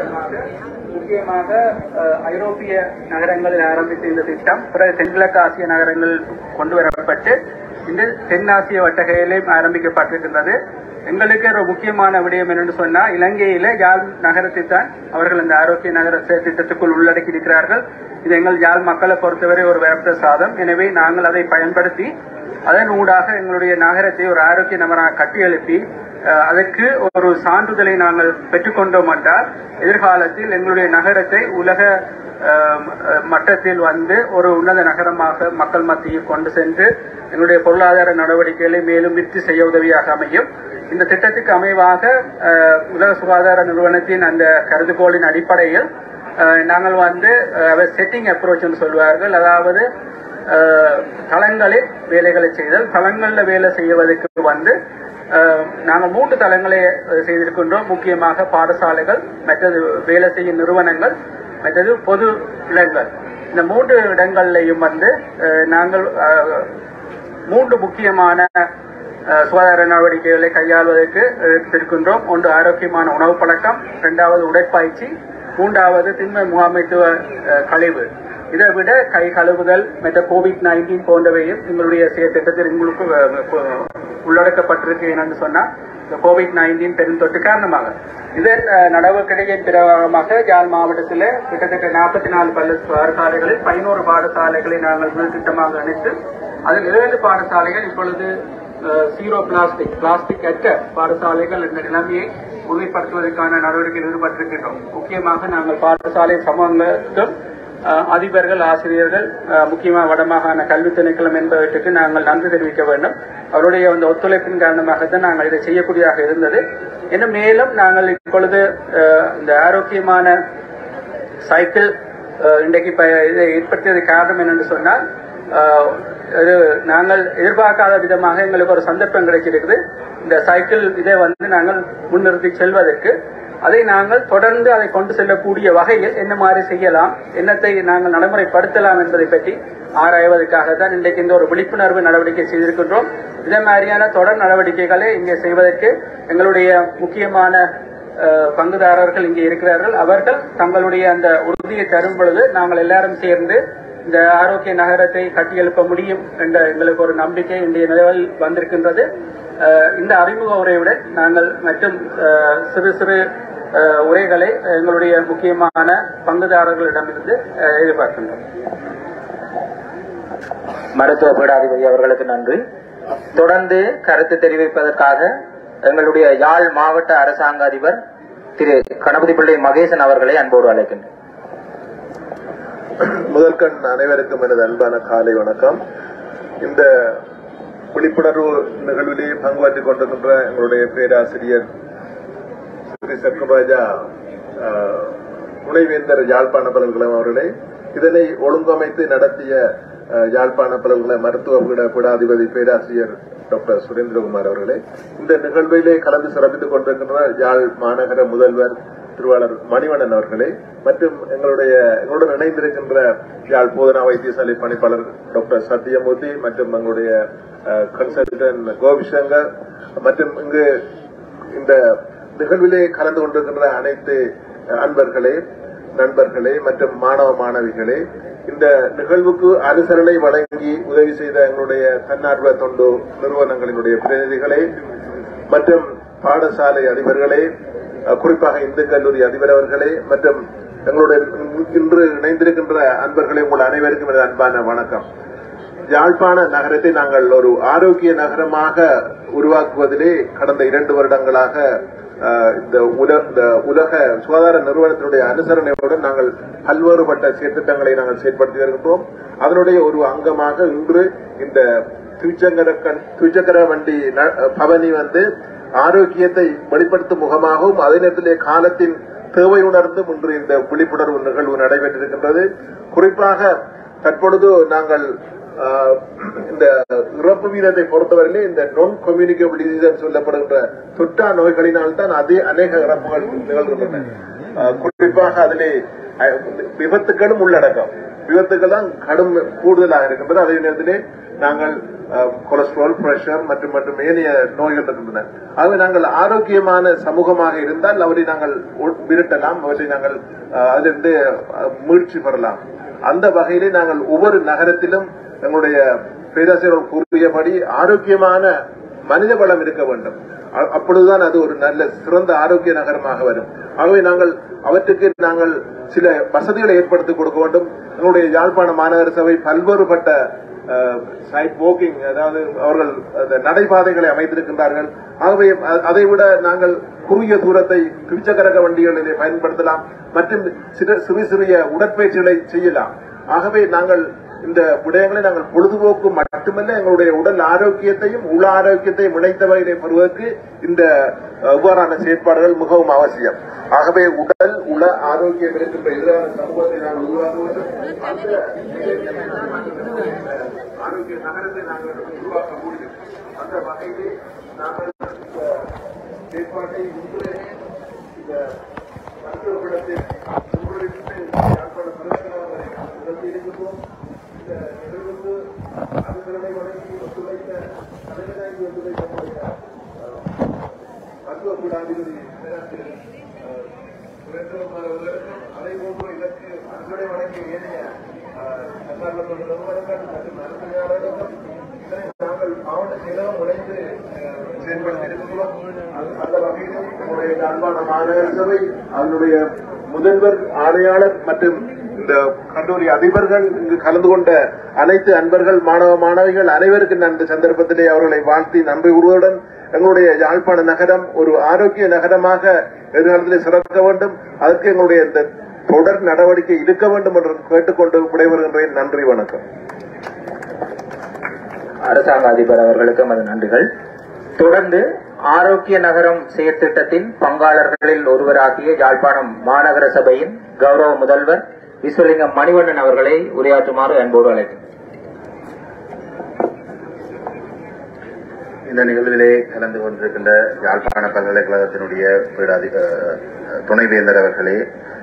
முக்கியமாக அஹ், ஐரோப்பிய நகரங்களில் ஆரம்பித்த இந்த திட்டம் பிறகு தென்கிழக்கு ஆசிய நகரங்கள் கொண்டு வரப்பட்டு இன்று தென்னாசிய வட்டகையிலும் ஆரம்பிக்கப்பட்டிருக்கின்றது எங்களுக்கு ஒரு முக்கியமான விடயம் என்னன்னு சொன்னா இலங்கையில யாழ் நகரத்தை தான் அவர்கள் இந்த ஆரோக்கிய நகர செயல் திட்டத்துக்குள் உள்ளடக்கி இருக்கிறார்கள் இது எங்கள் யாழ் மக்களை பொறுத்தவரை ஒரு வரப்பிரசாதம் எனவே நாங்கள் அதை பயன்படுத்தி அதன் ஊடாக எங்களுடைய நகரத்தை ஒரு ஆரோக்கிய நகராக கட்டியெழுப்பி அஹ், அதற்கு ஒரு சான்றிதழை நாங்கள் பெற்றுக்கொண்டோம் என்றால் எதிர்காலத்தில் எங்களுடைய நகரத்தை உலக அஹ், அஹ், மட்டத்தில் வந்து ஒரு உன்னத நகரமாக மக்கள் மத்தியில் கொண்டு சென்று எங்களுடைய பொருளாதார நடவடிக்கைகளை மேலும் விருத்தி செய்ய உதவியாக அமையும் இந்த திட்டத்துக்கு அமைவாக அஹ், உலக சுகாதார நிறுவனத்தின் அந்த கருதுகோளின் அடிப்படையில் அஹ், நாங்கள் வந்து செட்டிங் அப்ரோச் சொல்வார்கள் அதாவது அஹ், தளங்களில் வேலைகளை செய்தல் தளங்களில் வேலை செய்வதற்கு வந்து அஹ், நாங்கள் மூன்று தளங்களை அஹ், செய்திருக்கின்றோம் முக்கியமாக பாடசாலைகள் மற்றது வேலை செய்யும் நிறுவனங்கள் மற்றது பொது இடங்கள் இந்த மூன்று இடங்கள்லையும் வந்து அஹ், நாங்கள் அஹ், மூன்று முக்கியமான அஹ், சுகாதார நடவடிக்கைகளை கையாள்வதற்கு எடுத்திருக்கின்றோம் ஒன்று ஆரோக்கியமான உணவு பழக்கம் இரண்டாவது உடற்பயிற்சி மூன்றாவது திண்மை முகாமைத்துவ அஹ், கழிவு இதை விட கை கழுவுதல் மற்ற கோவிட் நைன்டீன் போன்றவையும் எங்களுடைய செயல் திட்டத்தில் உங்களுக்கு அஹ், அஹ், உள்ளடக்கப்பட்டிருக்கு என்னன்னு சொன்னா இந்த கோவிட் நைன்டீன் பெருந்தொற்று காரணமாக இதன் அஹ், நடவடிக்கையின் பிரகாரமாக யாழ் மாவட்டத்தில் கிட்டத்தட்ட நாற்பத்தி நாலு பள்ளி பாடசாலைகளில் பதினோரு பாடசாலைகளை நாங்கள் முதல் திட்டமாக இணைத்து அதில் ஏழு பாடசாலைகள் இப்பொழுது சீரோ பிளாஸ்டிக் பிளாஸ்டிக் அற்ற பாடசாலைகள் என்ற நிலைமையை உறுதிப்படுத்துவதற்கான நடவடிக்கையில் ஈடுபட்டிருக்கின்றோம் முக்கியமாக நாங்கள் பாடசாலை சமூகங்களுக்கும் அஹ், அதிபர்கள் ஆசிரியர்கள் அஹ், முக்கியமாக வடமாகாண கல்வி திணைக்களம் என்பவற்றுக்கு நாங்கள் நன்றி தெரிவிக்க வேண்டும் அவருடைய அந்த ஒத்துழைப்பின் காரணமாகத்தான் நாங்கள் இதை செய்யக்கூடியதாக இருந்தது இன்னும் மேலும் நாங்கள் இப்பொழுது அஹ், இந்த ஆரோக்கியமான சைக்கிள் அஹ், இன்றைக்கு இப்ப இதை ஏற்படுத்தியது காரணம் என்னன்னு சொன்னால் அஹ், இது நாங்கள் எதிர்பார்க்காத விதமாக எங்களுக்கு ஒரு சந்தர்ப்பம் கிடைச்சிருக்குது இந்த சைக்கிள் இதை வந்து நாங்கள் முன்னிறுத்தி செல்வதற்கு அதை நாங்கள் தொடர்ந்து அதை கொண்டு செல்லக்கூடிய வகையில் என்ன மாதிரி செய்யலாம் என்னத்தை நாங்கள் நடைமுறைப்படுத்தலாம் என்பதை பற்றி ஆராய்வதற்காக தான் இன்றைக்கு இந்த ஒரு விழிப்புணர்வு நடவடிக்கை செய்திருக்கின்றோம் இதே மாதிரியான தொடர் நடவடிக்கைகளை இங்கே செய்வதற்கு எங்களுடைய முக்கியமான அஹ், பங்குதாரர்கள் இங்கே இருக்கிறார்கள் அவர்கள் தங்களுடைய அந்த உறுதியை தரும் பொழுது நாங்கள் எல்லாரும் சேர்ந்து இந்த ஆரோக்கிய நகரத்தை கட்டியெழுப்ப முடியும் என்ற எங்களுக்கு ஒரு நம்பிக்கை இன்றைய நிலவில் வந்திருக்கின்றது அஹ், இந்த அறிமுக உரையுடன் நாங்கள் மற்றும் அஹ், சிறு சிறு அஹ், உரைகளை எங்களுடைய முக்கியமான பங்குதாரர்களிடமிருந்து அஹ், எதிர்பார்க்கின்றோம் மருத்துவ பீடாதிபதி அவர்களுக்கு நன்றி தொடர்ந்து கருத்து தெரிவிப்பதற்காக எங்களுடைய யாழ் மாவட்ட அரசாங்க அதிபர் திரு கணபதி பிள்ளை மகேசன் அவர்களை அன்போடு அழைக்கின்றேன் முதற்கண் அனைவருக்கும் எனது அன்பான காலை வணக்கம் இந்த விழிப்புணர்வு நிகழ்விலே பங்குபற்றிக் கொண்டிருக்கின்ற எங்களுடைய பேராசிரியர் ஸ்ரீ சர்க்கராஜா ஆஹ், துணைவேந்தர் யாழ்ப்பாண பல்கலைக்கழகம் அவர்களே இதனை ஒழுங்கமைத்து நடத்திய ஆஹ், யாழ்ப்பாண பல்கலை மருத்துவ பீட பீடாதிபதி பேராசிரியர் டாக்டர் சுரேந்திரகுமார் அவர்களே இந்த நிகழ்விலே கலந்து சிறப்பித்துக் கொண்டிருக்கின்ற யாழ் மாநகர முதல்வர் திருவாளர் மணிவண்ணன் அவர்களே மற்றும் எங்களுடைய எங்களுடன் இணைந்திருக்கின்ற யாழ் போதனா வைத்தியசாலை பணிப்பாளர் டாக்டர் சத்யமூர்த்தி மற்றும் எங்களுடைய கன்சல்டன்ட் கோபிசங்கர் மற்றும் இங்கு இந்த நிகழ்விலே கலந்து கொண்டிருக்கின்ற அனைத்து அன்பர்களே நண்பர்களே மற்றும் மாணவ மாணவிகளே இந்த நிகழ்வுக்கு அனுசரணை வழங்கி உதவி செய்த எங்களுடைய தன்னார்வ தொண்டு நிறுவனங்களினுடைய பிரதிநிதிகளே மற்றும் பாடசாலை அதிபர்களே அஹ், குறிப்பாக இந்து கல்லூரி அதிபர் அவர்களே மற்றும் எங்களுடைய இன்று இணைந்திருக்கின்ற அன்பர்களே உங்கள் அனைவருக்கும் எனது அன்பான வணக்கம் யாழ்ப்பாண நகரத்தை நாங்கள் ஒரு ஆரோக்கிய நகரமாக உருவாக்குவதிலே கடந்த இரண்டு வருடங்களாக அஹ், இந்த உல- இந்த உலக சுகாதார நிறுவனத்தினுடைய அனுசரணையுடன் நாங்கள் பல்வேறுபட்ட செயற்திட்டங்களை நாங்கள் செயற்படுத்தி வருகின்றோம் அதனுடைய ஒரு அங்கமாக இன்று இந்த துவிச்சக்கர கண்- துவிச்சக்கர வண்டி ந- பவனி வந்து ஆரோக்கியத்தை வெளிப்படுத்தும் முகமாகவும் அதே நேரத்திலே காலத்தின் தேவை உணர்ந்தும் இன்று இந்த விழிப்புணர்வு நிகழ்வு நடைபெற்றிருக்கின்றது குறிப்பாக தற்பொழுது நாங்கள் ஆஹ், இந்த இறப்பு வீதத்தை பொறுத்தவரையிலே இந்த நான் கம்யூனிகபிள் டிசீஸ் சொல்லப்படுகின்ற தொற்றா நோய்களினால் தான் அதே அநேக இறப்புகள் நிகழ்கின்றன ஆஹ், குறிப்பாக அதிலே அஹ், விபத்துகளும் உள்ளடக்கம் விபத்துகள் தான் கடும் கூடுதலாக இருக்கின்றது அதே நேரத்திலே நாங்கள் அஹ், கொலஸ்ட்ரால் பிரஷர் மற்றும் மற்றும் ஏனைய நோய்கள் இருக்கின்றன ஆகவே நாங்கள் ஆரோக்கியமான சமூகமாக இருந்தால் அவரை நாங்கள் ஒ- விரட்டலாம் அவற்றை நாங்கள் அஹ், அதிலிருந்து அஹ், மீழ்ச்சி பெறலாம் அந்த வகையிலே நாங்கள் ஒவ்வொரு நகரத்திலும் எங்களுடைய பேராசிரியர் கூறியபடி ஆரோக்கியமான மனித வளம் இருக்க வேண்டும் அ- அப்பொழுதுதான் அது ஒரு நல்ல சிறந்த ஆரோக்கிய நகரமாக வரும் ஆகவே நாங்கள் அவற்றுக்கு நாங்கள் சில வசதிகளை ஏற்படுத்தி கொடுக்க வேண்டும் எங்களுடைய யாழ்ப்பாண மாநகர சபை பல்வேறுபட்ட சைட் வாக்கிங் அதாவது அவர்கள் அந்த நடைபாதைகளை அமைத்திருக்கின்றார்கள் ஆகவே அ- அதை விட நாங்கள் குறுகிய தூரத்தை துவிச்சக்கரக வண்டிகளிலே பயன்படுத்தலாம் மற்றும் சிறு சிறு சிறிய உடற்பயிற்சிகளை செய்யலாம் ஆகவே நாங்கள் இந்த விடயங்களை நாங்கள் பொழுதுபோக்கு மட்டுமல்ல எங்களுடைய உடல் ஆரோக்கியத்தையும் உள ஆரோக்கியத்தையும் இணைத்த வகையிலே பெறுவதற்கு இந்த அஹ், இவ்வாறான செயற்பாடுகள் மிகவும் அவசியம் ஆகவே உடல் உள ஆரோக்கியம் இருக்கின்ற எதிரான சமூகத்தை நாங்கள் உருவாக்க வேண்டும் அந்த ஆரோக்கிய நகரத்தை நாங்கள் உருவாக்க முடியும் அந்த வகையிலே நாங்கள் இந்த செயற்பாட்டை இன்று இந்த மருத்துவப்படத்தில் உங்களிடத்தில் யாழ்ப்பாண மருத்துவமனை நடத்தி இருக்கின்றோம் இந்த நிகழ்வுக்கு அவர்களை வழங்கி ஒத்துழைத்த தலைவராகி ஒத்துழைத்த நம்முடைய அஹ், மருத்துவ கூடாதிபதி பேராசிரியர் அஹ், சுரேந்திரகுமார் அவர்களுக்கும் அதே போன்று இதற்கு அன்புரை வழங்கிய ஏனைய அஹ், தன்னார்வ நிறுவனங்கள் மற்றும் அரசியலாளர்களுக்கும் இதனை நாங்கள் மாவட்ட செயலகம் உழைந்து அஹ், செயல்படுத்தி இருக்கிறோம் அந்த- அந்த வகையில் நம்முடைய யாழ்ப்பாண மாநகர சபை அதனுடைய முதல்வர் ஆணையாளர் மற்றும் இந்த கல்லூரி அதிபர்கள் இங்கு கலந்து கொண்ட அனைத்து அன்பர்கள் மாணவ மாணவிகள் அனைவருக்கும் நான் இந்த சந்தர்ப்பத்திலே அவர்களை வாழ்த்தி நன்றி கூறுவதுடன் எங்களுடைய யாழ்ப்பாண நகரம் ஒரு ஆரோக்கிய நகரமாக எதிர்காலத்திலே சிறக்க வேண்டும் அதற்கு எங்களுடைய இந்த தொடர் நடவடிக்கை இருக்க வேண்டும் என்று கேட்டுக்கொண்டு விடைபெறுகின்றேன் நன்றி வணக்கம் அரசாங்க அதிபர் அவர்களுக்கும் அது நன்றிகள் தொடர்ந்து ஆரோக்கிய நகரம் செயற்திட்டத்தின் பங்காளர்களில் ஒருவராகிய யாழ்ப்பாணம் மாநகர சபையின் கௌரவ முதல்வர் விஸ்வலிங்கம் மணிவண்ணன் அவர்களை உரையாற்றுமாறு அன்போடு அழைக்கிறேன் இந்த நிகழ்விலே கலந்து கொண்டிருக்கின்ற யாழ்ப்பாண பல்கலைக்கழகத்தினுடைய பீடாதி அஹ், துணைவேந்தர் அவர்களே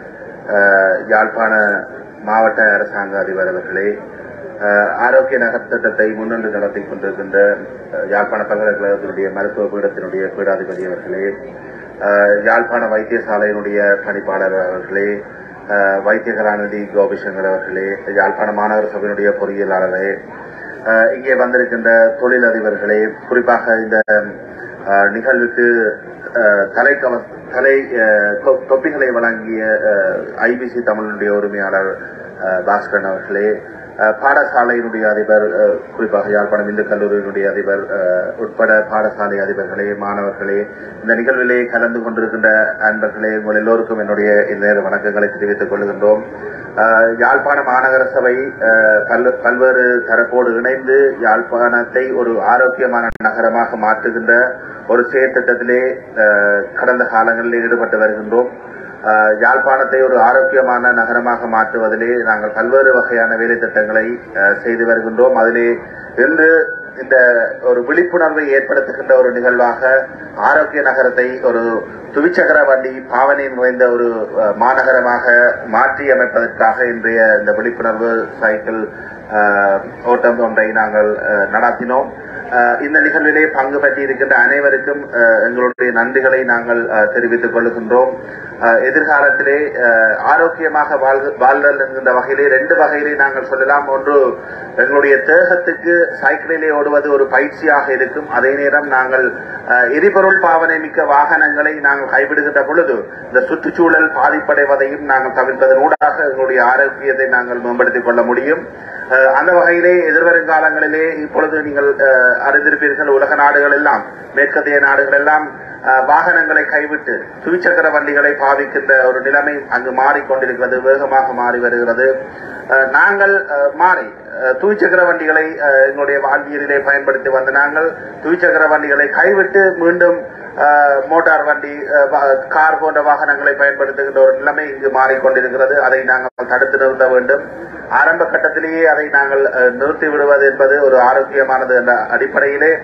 அஹ், யாழ்ப்பாண மாவட்ட அரசாங்க அதிபர் அவர்களே அஹ், ஆரோக்கிய நகர் திட்டத்தை முன்னின்று நடத்தி கொண்டிருக்கின்ற அஹ், யாழ்ப்பாண பல்கலைக்கழகத்தினுடைய மருத்துவ பீடத்தினுடைய பீடாதிபதி அவர்களே அஹ், யாழ்ப்பாண வைத்தியசாலையினுடைய பணிப்பாளர் அவர்களே அஹ், வைத்திய கலாநிதி கோபிசங்கர் அவர்களே யாழ்ப்பாண மாநகர சபையினுடைய பொறியியலாளரே அஹ் இங்கே வந்திருக்கின்ற தொழிலதிபர்களே குறிப்பாக இந்த அஹ், நிகழ்வுக்கு அஹ், தலை கவ- தலை அஹ், தொ- தொப்பிகளை வழங்கிய ஐபிசி தமிழினுடைய உரிமையாளர் அஹ், பாஸ்கரன் அவர்களே அஹ், பாடசாலையினுடைய அதிபர் அஹ், குறிப்பாக யாழ்ப்பாணம் இந்து கல்லூரியினுடைய அதிபர் அஹ், உட்பட பாடசாலை அதிபர்களே மாணவர்களே இந்த நிகழ்விலே கலந்து கொண்டிருக்கின்ற அன்பர்களே உங்கள் எல்லோருக்கும் என்னுடைய இந்த வணக்கங்களை தெரிவித்துக் கொள்கின்றோம் அஹ், யாழ்ப்பாண மாநகர சபை அஹ், பல்வே- பல்வேறு தரப்போடு இணைந்து யாழ்ப்பாணத்தை ஒரு ஆரோக்கியமான நகரமாக மாற்றுகின்ற ஒரு செயற்திட்டத்திலே அஹ், கடந்த காலங்களில் ஈடுபட்டு வருகின்றோம் அஹ், யாழ்ப்பாணத்தை ஒரு ஆரோக்கியமான நகரமாக மாற்றுவதிலே நாங்கள் பல்வேறு வகையான வேலை திட்டங்களை அஹ், செய்து வருகின்றோம் அதிலே இன்று இந்த ஒரு விழிப்புணர்வை ஏற்படுத்துகின்ற ஒரு நிகழ்வாக ஆரோக்கிய நகரத்தை ஒரு துவிச்சக்கர வண்டி பாவனை நிறைந்த ஒரு அஹ், மாநகரமாக மாற்றி அமைப்பதற்காக இன்றைய இந்த விழிப்புணர்வு சைக்கிள் அஹ், ஓட்டம் ஒன்றை நாங்கள் அஹ், நடத்தினோம் அஹ், இந்த நிகழ்விலே பங்கு பற்றி இருக்கின்ற அனைவருக்கும் அஹ், எங்களுடைய நன்றிகளை நாங்கள் அஹ், தெரிவித்துக் கொள்கின்றோம் அஹ், எதிர்காலத்திலே அஹ், ஆரோக்கியமாக வாழ்- வாழ்தல் என்கின்ற வகையிலே ரெண்டு வகையிலே நாங்கள் சொல்லலாம் ஒன்று எங்களுடைய தேகத்துக்கு சைக்கிளிலே ஓடுவது ஒரு பயிற்சியாக இருக்கும் அதே நேரம் நாங்கள் அஹ், எரிபொருள் பாவனை மிக்க வாகனங்களை நாங்கள் கைவிடுகின்ற பொழுது இந்த சுற்றுச்சூழல் பாதிப்படைவதையும் நாங்கள் தவிர்ப்பதன் ஊடாக எங்களுடைய ஆரோக்கியத்தை நாங்கள் மேம்படுத்திக் கொள்ள முடியும் அஹ், அந்த வகையிலே எதிர்வரும் காலங்களிலே இப்பொழுது நீங்கள் அஹ், அறிந்திருப்பீர்கள் உலக நாடுகள் எல்லாம் மேற்கத்திய நாடுகள் எல்லாம் அஹ், வாகனங்களை கைவிட்டு துவிச்சக்கர வண்டிகளை பாவிக்கின்ற ஒரு நிலைமை அங்கு மாறிக்கொண்டிருக்கிறது வேகமாக மாறி வருகிறது அஹ், நாங்கள் அஹ், மாறி அஹ், துவிச்சக்கர வண்டிகளை அஹ், எங்களுடைய வாழ்வியலிலே பயன்படுத்தி வந்த நாங்கள் துவிச்சக்கர வண்டிகளை கைவிட்டு மீண்டும் அஹ், மோட்டார் வண்டி அஹ், வா- கார் போன்ற வாகனங்களை பயன்படுத்துகின்ற ஒரு நிலைமை இங்கு மாறிக்கொண்டிருக்கிறது அதை நாங்கள் தடுத்து நிறுத்த வேண்டும் ஆரம்ப கட்டத்திலேயே அதை நாங்கள் அஹ், நிறுத்தி விடுவது என்பது ஒரு ஆரோக்கியமானது என்ற அடிப்படையிலே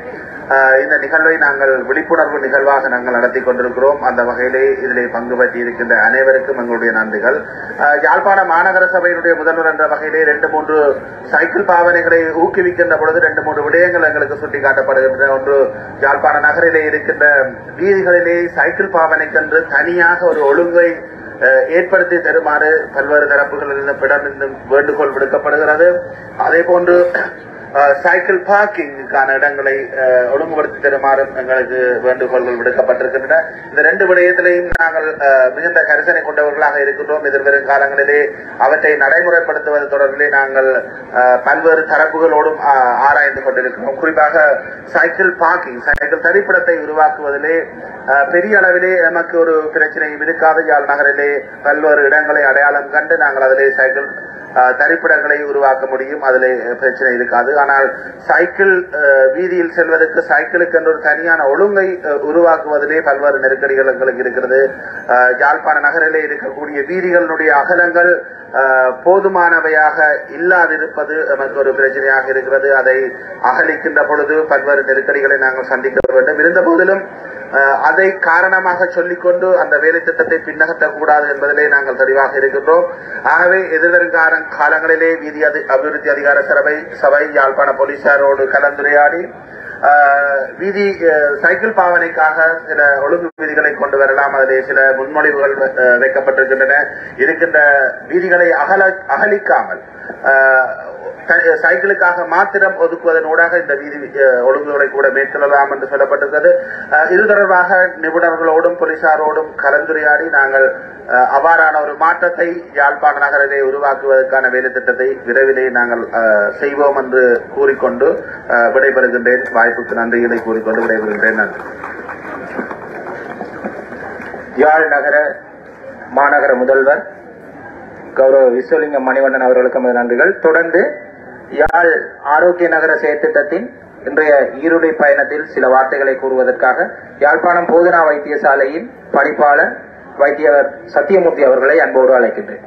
அஹ், இந்த நிகழ்வை நாங்கள் விழிப்புணர்வு நிகழ்வாக நாங்கள் நடத்தி கொண்டிருக்கிறோம் அந்த வகையிலே இதிலே பங்கு பற்றி இருக்கின்ற அனைவருக்கும் எங்களுடைய நன்றிகள் அஹ், யாழ்ப்பாண மாநகர சபையினுடைய முதல்வர் என்ற வகையிலே ரெண்டு மூன்று சைக்கிள் பாவனைகளை ஊக்குவிக்கின்ற பொழுது ரெண்டு மூன்று விடயங்கள் எங்களுக்கு சுட்டிக்காட்டப்படுகின்றன ஒன்று யாழ்ப்பாண நகரிலே இருக்கின்ற வீதிகளிலே சைக்கிள் பாவனைக்கென்று தனியாக ஒரு ஒழுங்கை அஹ், ஏற்படுத்தி தருமாறு பல்வேறு தரப்புகளிடம் வேண்டுகோள் விடுக்கப்படுகிறது அதே போன்று அஹ், சைக்கிள் பார்க்கிங்குக்கான இடங்களை அஹ், ஒழுங்குபடுத்தி தருமாறும் எங்களுக்கு வேண்டுகோள்கள் விடுக்கப்பட்டிருக்கின்றன இந்த ரெண்டு விடயத்திலையும் நாங்கள் அஹ், மிகுந்த கரிசனை கொண்டவர்களாக இருக்கின்றோம் எதிர்வரும் காலங்களிலே அவற்றை நடைமுறைப்படுத்துவது தொடர்பிலே நாங்கள் அஹ், பல்வேறு தரப்புகளோடும் அஹ், ஆராய்ந்து கொண்டிருக்கிறோம் குறிப்பாக சைக்கிள் பார்க்கிங் சைக்கிள் தரிப்பிடத்தை உருவாக்குவதிலே அஹ், பெரிய அளவிலே நமக்கு ஒரு பிரச்சனையும் இருக்காது யாழ் நகரிலே பல்வேறு இடங்களை அடையாளம் கண்டு நாங்கள் அதிலே சைக்கிள் அஹ், தரிப்பிடங்களை உருவாக்க முடியும் அதிலே பிரச்சனை இருக்காது ஆனால் சைக்கிள் அஹ், வீதியில் செல்வதற்கு சைக்கிளுக்கு என்று ஒரு தனியான ஒழுங்கை அஹ், உருவாக்குவதிலே பல்வேறு நெருக்கடிகள் எங்களுக்கு இருக்கிறது அஹ், யாழ்ப்பாண நகரிலே இருக்கக்கூடிய வீதிகளினுடைய அகலங்கள் அஹ், போதுமானவையாக இல்லாதிருப்பது நமக்கு ஒரு பிரச்சனையாக இருக்கிறது அதை அகலிக்கின்ற பொழுது பல்வேறு நெருக்கடிகளை நாங்கள் சந்திக்க வேண்டும் இருந்த போதிலும் அஹ், அதை காரணமாக சொல்லிக்கொண்டு அந்த வேலை திட்டத்தை பின்னகற்றக்கூடாது என்பதிலே நாங்கள் தெளிவாக இருக்கின்றோம் ஆகவே எதிர்வரும் கால- காலங்களிலே வீதி அதி- அபிவிருத்தி அதிகார சபை சபை யாழ்ப்பாண போலீசாரோடு கலந்துரையாடி அஹ், வீதி அஹ், சைக்கிள் பாவனைக்காக சில ஒழுங்கு விதிகளை கொண்டு வரலாம் அதிலே சில முன்மொழிவுகள் அஹ், வைக்கப்பட்டிருக்கின்றன இருக்கின்ற வீதிகளை அகல அகலிக்காமல் அஹ், த- சைக்கிளுக்காக மாத்திரம் ஒதுக்குவதனூடாக இந்த வீதி அஹ், ஒழுங்குகளை கூட மேற்கொள்ளலாம் என்று சொல்லப்பட்டிருக்கிறது அஹ், இது தொடர்பாக நிபுணர்களோடும் போலீசாரோடும் கலந்துரையாடி நாங்கள் அஹ், அவ்வாறான ஒரு மாற்றத்தை யாழ்ப்பாண நகரிலே உருவாக்குவதற்கான வேலை திட்டத்தை விரைவிலே நாங்கள் அஹ், செய்வோம் என்று கூறிக்கொண்டு அஹ், விடைபெறுகின்றேன் வாய்ப்புக்கு நன்றிகளை கூறிக்கொண்டு விடைபெறுகின்றேன் நன்றி யாழ் நகர மாநகர முதல்வர் கௌரவ விஸ்வலிங்கம் மணிவண்ணன் அவர்களுக்கு நமது நன்றிகள் தொடர்ந்து யாழ் ஆரோக்கிய நகர செயற்திட்டத்தின் இன்றைய ஈருடை பயணத்தில் சில வார்த்தைகளை கூறுவதற்காக யாழ்ப்பாணம் போதனா வைத்தியசாலையின் பணிப்பாளர் வைத்தியர் சத்தியமூர்த்தி அவர்களை அன்போடு அழைக்கின்றேன்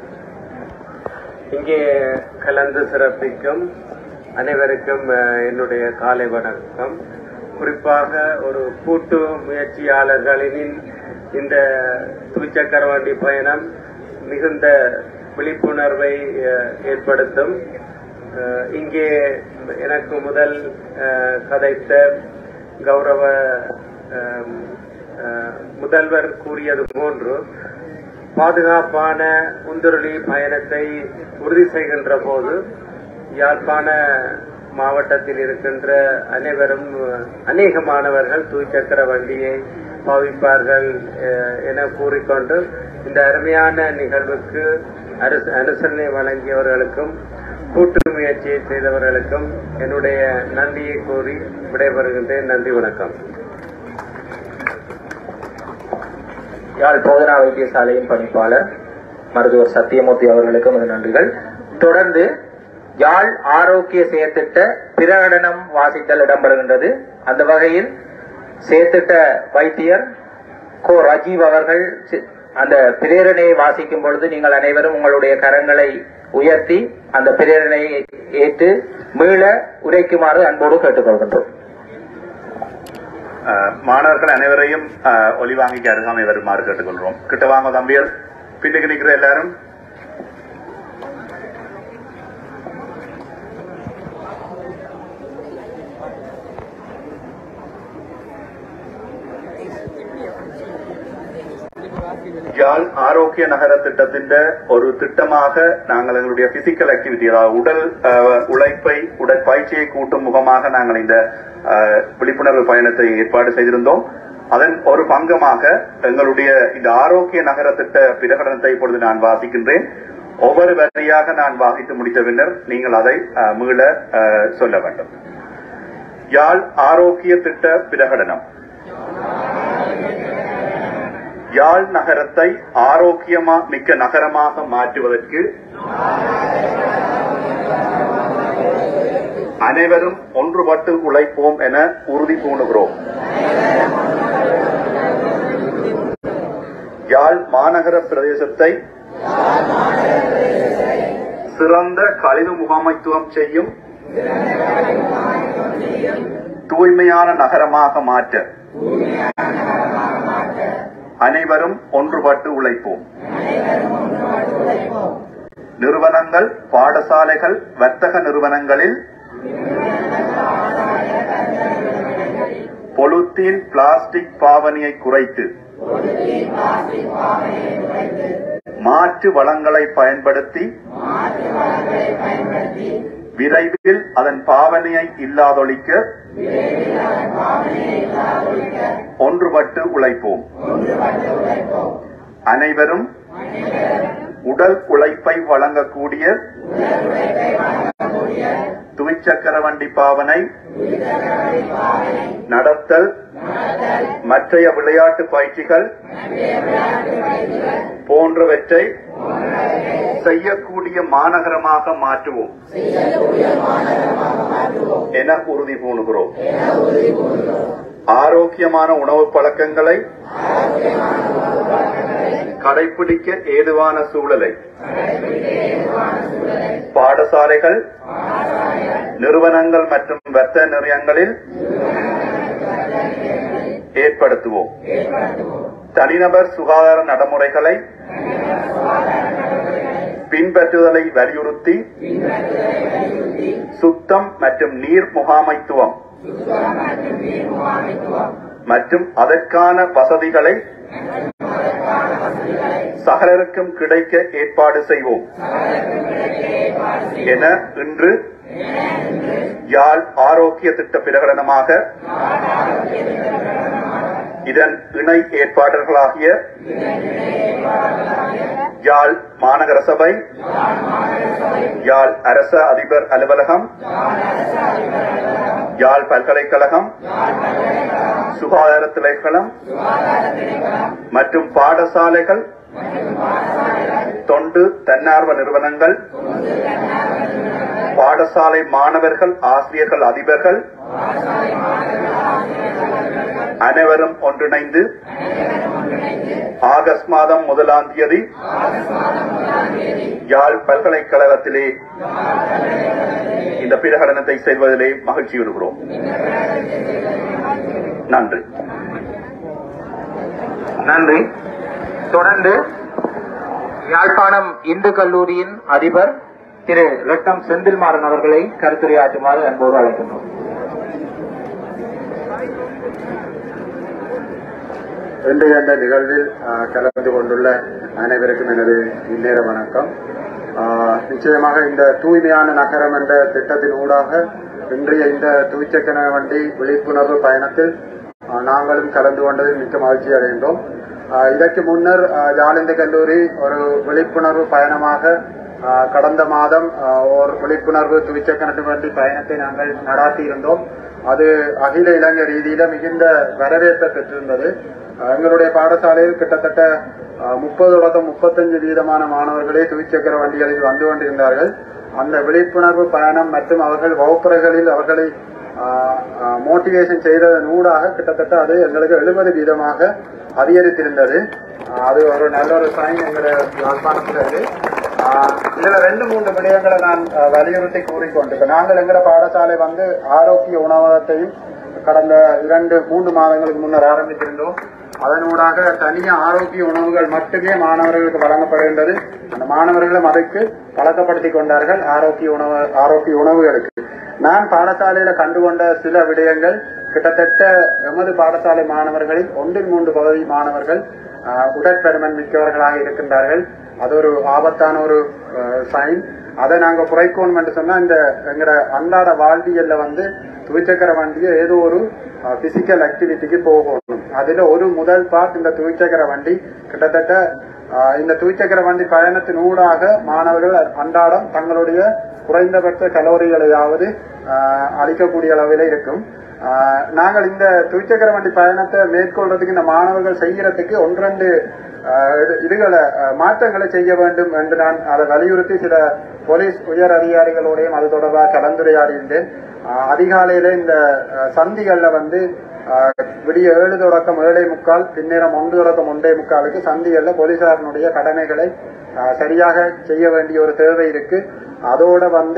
இங்கே கலந்து சிறப்பிக்கும் அனைவருக்கும் அஹ், என்னுடைய காலை வணக்கம் குறிப்பாக ஒரு கூட்டு முயற்சியாளர்களின் இந்த துவிச்சக்கர வண்டி பயணம் மிகுந்த விழிப்புணர்வை அஹ், ஏற்படுத்தும் அஹ், இங்கே எனக்கு முதல் அஹ், கதைத்த கௌரவ அஹ், அஹ், முதல்வர் கூறியது போன்று பாதுகாப்பான உந்துருளி பயணத்தை உறுதி செய்கின்ற போது யாழ்ப்பாண மாவட்டத்தில் இருக்கின்ற அனைவரும் அநேக மாணவர்கள் துவிச்சக்கர வண்டியை பாவிப்பார்கள் அஹ், என கூறிக்கொண்டு இந்த அருமையான நிகழ்வுக்கு அரசு அனுசரணை வழங்கியவர்களுக்கும் கூட்டு முயற்சியை செய்தவர்களுக்கும் என்னுடைய நன்றியை கூறி விடைபெறுகின்றேன் நன்றி வணக்கம் யாழ் போதனா வைத்தியசாலையின் பணிப்பாளர் மருத்துவர் சத்தியமூர்த்தி அவர்களுக்கும் எனது நன்றிகள் தொடர்ந்து யாழ் ஆரோக்கிய செயற்திட்ட பிரகடனம் வாசித்தல் இடம்பெறுகின்றது அந்த வகையில் செயற்திட்ட வைத்தியர் கோ ரஜீவ் அவர்கள் சி- அந்த பிரேரணையை வாசிக்கும் பொழுது நீங்கள் அனைவரும் உங்களுடைய கரங்களை உயர்த்தி அந்த பிரேரணையை ஏற்று மீள உரைக்குமாறு அன்போடு கேட்டுக்கொள்கின்றோம் அஹ், மாணவர்கள் அனைவரையும் அஹ், ஒலிவாங்கிக்கு அருகாமை வருமாறு கேட்டுக்கொள்கிறோம் கிட்ட வாங்க தம்பியர் பின்னுக்கு நிக்கிற எல்லாரும் யாழ் ஆரோக்கிய நகர திட்டத்தின் ஒரு திட்டமாக நாங்கள் எங்களுடைய பிசிக்கல் ஆக்டிவிட்டி அதாவது உடல் அஹ், உழைப்பை உடற்பயிற்சியை கூட்டும் முகமாக நாங்கள் இந்த அஹ், விழிப்புணர்வு பயணத்தை ஏற்பாடு செய்திருந்தோம் அதன் ஒரு பங்கமாக எங்களுடைய இந்த ஆரோக்கிய நகர திட்ட பிரகடனத்தை இப்பொழுது நான் வாசிக்கின்றேன் ஒவ்வொரு வரியாக நான் வாசித்து முடித்த பின்னர் நீங்கள் அதை அஹ், மீள அஹ், சொல்ல வேண்டும் யாழ் ஆரோக்கிய திட்ட பிரகடனம் யாழ் நகரத்தை ஆரோக்கியமா மிக்க நகரமாக மாற்றுவதற்கு அனைவரும் ஒன்றுபட்டு உழைப்போம் என உறுதி பூணுகிறோம் யாழ் மாநகர பிரதேசத்தை சிறந்த கழிவு முகாமைத்துவம் செய்யும் தூய்மையான நகரமாக மாற்ற அனைவரும் ஒன்றுபட்டு உழைப்போம் நிறுவனங்கள் பாடசாலைகள் வர்த்தக நிறுவனங்களில் பொலுத்தீன் பிளாஸ்டிக் பாவனையை குறைத்து மாற்று வளங்களை பயன்படுத்தி விரைவில் அதன் பாவனையை இல்லாதொழிக்க ஒன்றுபட்டு உழைப்போம் அனைவரும் உடல் உழைப்பை வழங்கக்கூடிய துவிச்சக்கர வண்டி பாவனை நடத்தல் மற்றைய விளையாட்டு பயிற்சிகள் போன்றவற்றை செய்யக்கூடிய மாநகரமாக மாற்றுவோம் என உறுதி பூணுகிறோம் ஆரோக்கியமான உணவு பழக்கங்களை கடைபிடிக்க ஏதுவான சூழலை பாடசாலைகள் நிறுவனங்கள் மற்றும் வர்த்தக நிலையங்களில் ஏற்படுத்துவோம் தனிநபர் சுகாதார நடைமுறைகளை பின்பற்றுதலை வலியுறுத்தி சுத்தம் மற்றும் நீர் முகாமைத்துவம் மற்றும் அதற்கான வசதிகளை சகலருக்கும் கிடைக்க ஏற்பாடு செய்வோம் என இன்று யாழ் ஆரோக்கிய திட்ட பிரகடனமாக இதன் இணை ஏற்பாளர்களாகிய யாழ் மாநகர சபை யாழ் அரச அதிபர் அலுவலகம் யாழ் பல்கலைக்கழகம் சுகாதார திணைக்களம் மற்றும் பாடசாலைகள் தொண்டு தன்னார்வ நிறுவனங்கள் பாடசாலை மாணவர்கள் ஆசிரியர்கள் அதிபர்கள் அனைவரும் ஒன்றிணைந்து ஆகஸ்ட் மாதம் முதலாம் தேதி யாழ் பல்கலைக்கழகத்திலே இந்த பிரகடனத்தை செய்வதிலே மகிழ்ச்சி வருகிறோம் நன்றி நன்றி தொடர்ந்து யாழ்ப்பாணம் இந்து கல்லூரியின் அதிபர் திரு ரட்னம் செந்தில்மாறன் அவர்களை கருத்துரையாற்றுமாறு அன்போடு அழைக்கின்றோம் இன்றைய இந்த நிகழ்வில் ஆஹ், கலந்து கொண்டுள்ள அனைவருக்கும் எனது இந்நேர வணக்கம் ஆஹ், நிச்சயமாக இந்த தூய்மையான நகரம் என்ற திட்டத்தின் ஊடாக இன்றைய இந்த தூய்ச்சக்கர வண்டி விழிப்புணர்வு பயணத்தில் ஆஹ், நாங்களும் கலந்து கொண்டதில் மிக்க மகிழ்ச்சி அடைகின்றோம் ஆஹ், இதற்கு முன்னர் ஆஹ், யாழிந்த கல்லூரி ஒரு விழிப்புணர்வு பயணமாக ஆஹ், கடந்த மாதம் ஆஹ், ஒரு விழிப்புணர்வு துவிச்சக்கர வண்டி பயணத்தை நாங்கள் நடாத்தி இருந்தோம் அது அகில இலங்கை ரீதியில மிகுந்த வரவேற்பை பெற்றிருந்தது அஹ் எங்களுடைய பாடசாலையில் கிட்டத்தட்ட முப்பது தொடக்கம் முப்பத்தஞ்சு வீதமான மாணவர்களே துவிச்சக்கர வண்டிகளில் வந்து கொண்டிருந்தார்கள் அந்த விழிப்புணர்வு பயணம் மற்றும் அவர்கள் வகுப்பறைகளில் அவர்களை மோட்டிவேஷன் செய்ததன் ஊடாக கிட்டத்தட்ட அது எங்களுக்கு எழுபது வீதமாக அதிகரித்திருந்தது அஹ் அது ஒரு நல்ல ஒரு சைன் எங்களுடைய யாழ்ப்பாணத்தில் இருக்கு ஆஹ் இதுல ரெண்டு மூன்று விடயங்களை நான் அஹ், வலியுறுத்தி கூறிக்கொண்டு இப்ப நாங்கள் எங்கட பாடசாலை வந்து ஆரோக்கிய உணவகத்தையும் கடந்த இரண்டு மூன்று மாதங்களுக்கு முன்னர் ஆரம்பித்திருந்தோம் அதனூடாக தனியா ஆரோக்கிய உணவுகள் மட்டுமே மாணவர்களுக்கு வழங்கப்படுகின்றது அந்த மாணவர்களும் அதற்கு பழக்கப்படுத்திக் கொண்டார்கள் ஆரோக்கிய உணவு ஆரோக்கிய உணவுகளுக்கு நான் பாடசாலையில கண்டுகொண்ட சில விடயங்கள் கிட்டத்தட்ட எமது பாடசாலை மாணவர்களில் ஒன்றில் மூன்று பகுதி மாணவர்கள் ஆஹ், உடற்பருமன் மிக்கவர்களாக இருக்கின்றார்கள் அது ஒரு ஆபத்தான ஒரு சைன் அதை நாங்க குறைக்கணும் என்று சொன்னா இந்த எங்கட அன்றாட வாழ்வியல்ல வந்து துவிச்சக்கர வண்டியை ஏதோ ஒரு பிசிக்கல் ஆக்டிவிட்டிக்கு போகணும் அதுல ஒரு முதல் பார்ட் இந்த துவிச்சக்கர வண்டி கிட்டத்தட்ட ஆஹ், இந்த துவிச்சக்கர வண்டி பயணத்தின் ஊடாக மாணவர்கள் அன்றாடம் தங்களுடைய குறைந்தபட்ச கலோரிகளையாவது ஆஹ், அளிக்கக்கூடிய அளவில் இருக்கும் ஆஹ், நாங்கள் இந்த துவிச்சக்கர வண்டி பயணத்தை மேற்கொள்றதுக்கு இந்த மாணவர்கள் செய்யறதுக்கு ஒன்றெண்டு ஆஹ், இது- இதுகளை ஆஹ், மாற்றங்களை செய்ய வேண்டும் என்று நான் அதை வலியுறுத்தி சில போலீஸ் உயர் அதிகாரிகளோடையும் அது தொடர்பாக கலந்துரையாடியிருந்தேன் ஆஹ், அதிகாலையில இந்த ஆஹ், சந்திகள்ல வந்து ஆஹ், விடிய ஏழு தொடக்கம் ஏழை முக்கால் பின்னேரம் ஒன்று தொடக்கம் ஒன்றே முக்காலுக்கு சந்திகள்ல போலீசாரினுடைய கடமைகளை ஆஹ், சரியாக செய்ய வேண்டிய ஒரு தேவை இருக்கு அதோட வந்து